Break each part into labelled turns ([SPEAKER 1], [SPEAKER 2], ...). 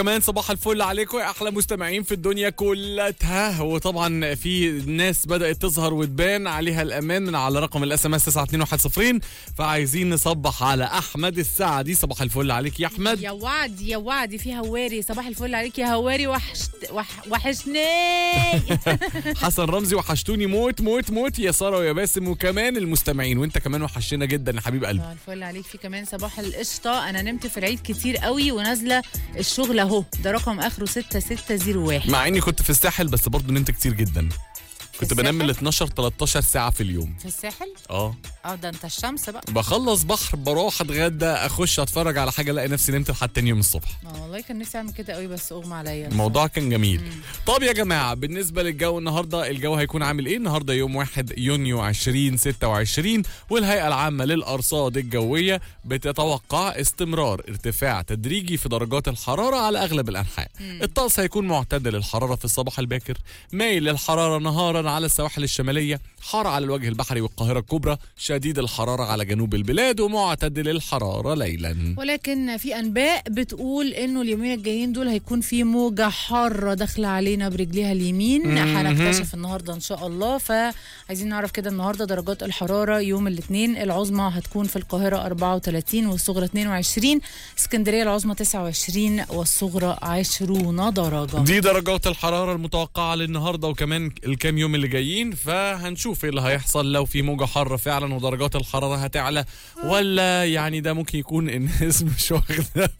[SPEAKER 1] كمان صباح الفل عليكم يا احلى مستمعين في الدنيا كلها وطبعا في ناس بدات تظهر وتبان عليها الامان من على رقم الاس ام اس 92110 فعايزين نصبح على احمد السعدي صباح الفل عليك يا احمد
[SPEAKER 2] يا وعد يا وعد في هواري صباح الفل عليك يا هواري وحشت وح... وحشني
[SPEAKER 1] حسن رمزي وحشتوني موت موت موت يا ساره ويا باسم وكمان المستمعين وانت كمان وحشنا جدا يا حبيب قلبي
[SPEAKER 2] صباح الفل عليك في كمان صباح القشطه انا نمت في العيد كتير قوي ونازله الشغل اهو ده رقم اخره 6601
[SPEAKER 1] مع اني كنت في الساحل بس برضه نمت كتير جدا كنت بنام من
[SPEAKER 2] الساحل؟
[SPEAKER 1] 12 13 ساعه في اليوم
[SPEAKER 2] في الساحل
[SPEAKER 1] اه
[SPEAKER 2] اه ده انت الشمس بقى
[SPEAKER 1] بخلص بحر بروح اتغدى اخش اتفرج على حاجه الاقي نفسي نمت لحد تاني يوم الصبح
[SPEAKER 2] اه والله كان نفسي اعمل كده قوي بس اغمى عليا
[SPEAKER 1] الموضوع كان جميل طب يا جماعه بالنسبه للجو النهارده الجو هيكون عامل ايه النهارده يوم 1 يونيو 2026 والهيئه العامه للارصاد الجويه بتتوقع استمرار ارتفاع تدريجي في درجات الحراره على اغلب الانحاء الطقس هيكون معتدل الحراره في الصباح الباكر مايل للحراره نهارا على السواحل الشماليه حار على الوجه البحري والقاهره الكبرى شديد الحراره على جنوب البلاد ومعتدل الحراره ليلا
[SPEAKER 2] ولكن في انباء بتقول انه اليومين الجايين دول هيكون في موجه حاره داخله علينا برجليها اليمين هنكتشف النهارده ان شاء الله فعايزين نعرف كده النهارده درجات الحراره يوم الاثنين العظمى هتكون في القاهره 34 والصغرى 22 اسكندريه العظمى 29 والصغرى 20 درجه
[SPEAKER 1] دي درجات الحرارة المتوقعة للنهاردة وكمان الكام يوم اللي جايين فهنشوف ايه اللي هيحصل لو في موجة حارة فعلا ودرجات الحرارة هتعلى ولا يعني ده ممكن يكون الناس مش واخدة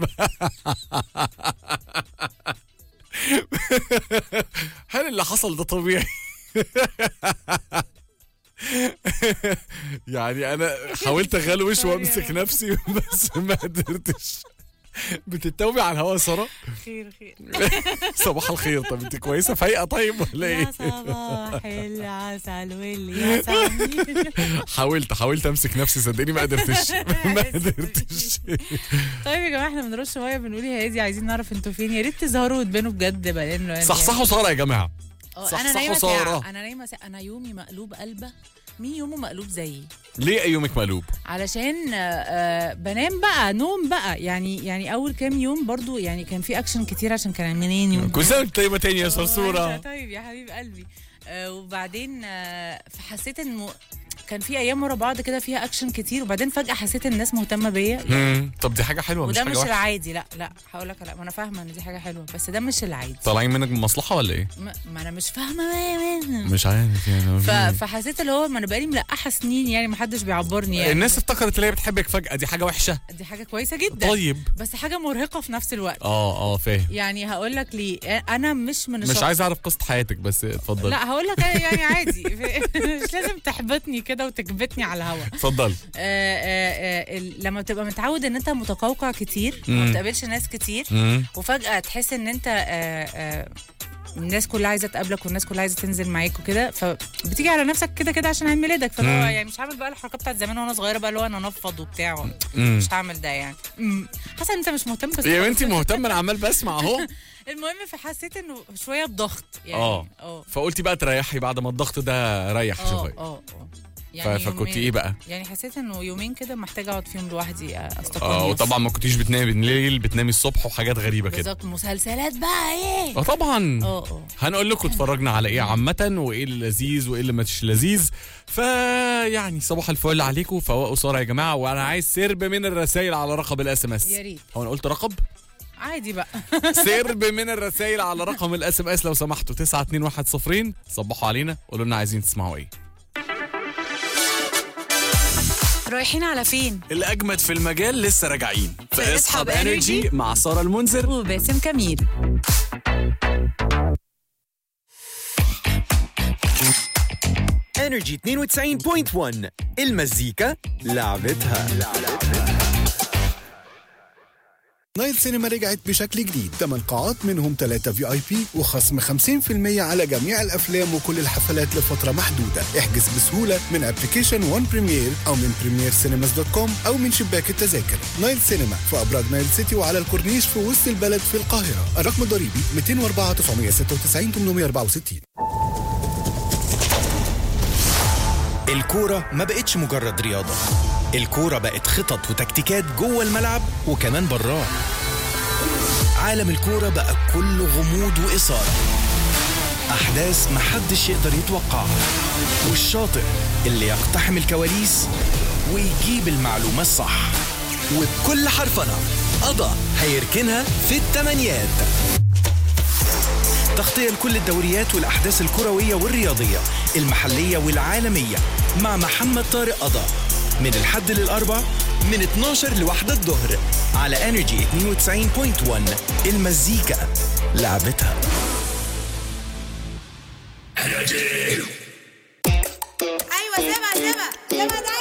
[SPEAKER 1] هل اللي حصل ده طبيعي؟ يعني انا حاولت اغلوش وامسك نفسي بس ما قدرتش بتتوبي على الهوا يا ساره
[SPEAKER 2] خير خير
[SPEAKER 1] صباح الخير طب انت كويسه فايقه طيب ولا ايه
[SPEAKER 2] يا صباح العسل والياسمين
[SPEAKER 1] حاولت حاولت امسك نفسي صدقني ما قدرتش ما قدرتش
[SPEAKER 2] طيب يا جماعه احنا بنرش ميه بنقول يا هادي عايزين نعرف انتوا فين يا ريت تظهروا وتبانوا بجد بقى لانه يعني
[SPEAKER 1] صحصحوا ساره يا جماعه
[SPEAKER 2] اه
[SPEAKER 1] صح-
[SPEAKER 2] انا
[SPEAKER 1] صح
[SPEAKER 2] نايمه
[SPEAKER 1] وسارة.
[SPEAKER 2] ساعه انا نايمه ساعه انا يومي مقلوب قلبه مين يومه مقلوب زيي
[SPEAKER 1] ليه يومك مقلوب
[SPEAKER 2] علشان آه، آه، بنام بقى نوم بقى يعني يعني اول كام يوم برضو يعني كان في اكشن كتير عشان كان عاملين يوم
[SPEAKER 1] كل سنه وانت طيبه تاني يا
[SPEAKER 2] آه،
[SPEAKER 1] صرصوره
[SPEAKER 2] أنت طيب يا حبيب قلبي آه وبعدين آه فحسيت انه كان في ايام ورا بعض كده فيها اكشن كتير وبعدين فجاه حسيت ان الناس مهتمه بيا
[SPEAKER 1] مم، طب دي حاجه حلوه مش
[SPEAKER 2] وده
[SPEAKER 1] حاجه
[SPEAKER 2] مش
[SPEAKER 1] وحشه
[SPEAKER 2] العادي لا لا هقول لك لا ما انا فاهمه ان دي حاجه حلوه بس ده مش العادي
[SPEAKER 1] طالعين منك بمصلحه ولا ايه
[SPEAKER 2] ما, ما انا مش فاهمه ما منه
[SPEAKER 1] مش عارف يعني
[SPEAKER 2] ف... فحسيت اللي هو ما انا بقالي ملقحه سنين يعني ما حدش بيعبرني يعني
[SPEAKER 1] الناس افتكرت ان هي بتحبك فجاه دي حاجه وحشه
[SPEAKER 2] دي حاجه كويسه جدا
[SPEAKER 1] طيب
[SPEAKER 2] بس حاجه مرهقه في نفس الوقت
[SPEAKER 1] اه اه فاهم
[SPEAKER 2] يعني هقول لك ليه انا مش من
[SPEAKER 1] مش
[SPEAKER 2] الشخص
[SPEAKER 1] عايز اعرف قصه حياتك بس اتفضل
[SPEAKER 2] لا هقول لك يعني عادي مش لازم تحبطني كده وتكبتني على الهوا
[SPEAKER 1] اتفضل
[SPEAKER 2] آه، آه، آه، ال- لما بتبقى متعود ان انت متقوقع كتير
[SPEAKER 1] مم.
[SPEAKER 2] ما بتقابلش ناس كتير
[SPEAKER 1] مم.
[SPEAKER 2] وفجاه تحس ان انت آه، آه، الناس كلها عايزه تقابلك والناس كلها عايزه تنزل معاك وكده فبتيجي على نفسك كده كده عشان عيد ميلادك فاللي هو
[SPEAKER 1] مم.
[SPEAKER 2] يعني مش هعمل بقى الحركات بتاعت زمان وانا صغيره بقى اللي هو انا انفض وبتاع
[SPEAKER 1] مم.
[SPEAKER 2] مش هعمل ده يعني مم. حاسه ان انت مش مهتم بس
[SPEAKER 1] يا بنتي مهتم انا عمال بسمع اهو
[SPEAKER 2] المهم فحسيت انه شويه بضغط يعني
[SPEAKER 1] اه.
[SPEAKER 2] اه
[SPEAKER 1] فقلتي بقى تريحي بعد ما الضغط ده ريح
[SPEAKER 2] اه
[SPEAKER 1] شويه
[SPEAKER 2] اه اه
[SPEAKER 1] ف- فكنت
[SPEAKER 2] يومين-
[SPEAKER 1] ايه بقى؟
[SPEAKER 2] يعني حسيت انه يومين كده محتاجه اقعد فيهم لوحدي استقل
[SPEAKER 1] اه وطبعا ما كنتيش بتنامي بالليل بتنامي الصبح وحاجات غريبه كده
[SPEAKER 2] بالظبط مسلسلات بقى ايه
[SPEAKER 1] اه طبعا
[SPEAKER 2] اه اه
[SPEAKER 1] هنقول لكم اتفرجنا على ايه عامة وايه اللي لذيذ وايه اللي مش لذيذ فيعني صباح الفل عليكم فوقوا سارة يا جماعة وانا عايز سرب من الرسائل على رقم الاس ام اس
[SPEAKER 2] يا ريت
[SPEAKER 1] هو انا قلت رقم
[SPEAKER 2] عادي بقى
[SPEAKER 1] سرب من الرسائل على رقم الاس ام اس لو سمحتوا 92110 صبحوا علينا قولوا لنا عايزين تسمعوا ايه
[SPEAKER 2] رايحين على فين
[SPEAKER 1] الاجمد في المجال لسه راجعين
[SPEAKER 2] في اسحب انرجي
[SPEAKER 1] مع سارة المنذر
[SPEAKER 2] وباسم كميل
[SPEAKER 3] انرجي 92.1 المزيكا لعبتها
[SPEAKER 4] نايل سينما رجعت بشكل جديد 8 قاعات منهم 3 في اي بي وخصم 50% على جميع الافلام وكل الحفلات لفتره محدوده احجز بسهوله من ابلكيشن وان بريمير او من بريمير سينماز دوت كوم او من شباك التذاكر نايل سينما في ابراج نايل سيتي وعلى الكورنيش في وسط البلد في القاهره الرقم الضريبي 204 996 864
[SPEAKER 3] الكورة ما بقتش مجرد رياضة الكورة بقت خطط وتكتيكات جوه الملعب وكمان براه عالم الكورة بقى كله غموض وإثارة أحداث محدش يقدر يتوقعها والشاطر اللي يقتحم الكواليس ويجيب المعلومة الصح وبكل حرفنة قضى هيركنها في التمانيات تغطية لكل الدوريات والأحداث الكروية والرياضية المحلية والعالمية مع محمد طارق قضا من الحد للأربع من 12 لواحدة الظهر على انرجي 92.1 المزيكا لعبتها
[SPEAKER 5] ايوه سيبها سيبها سيبها ده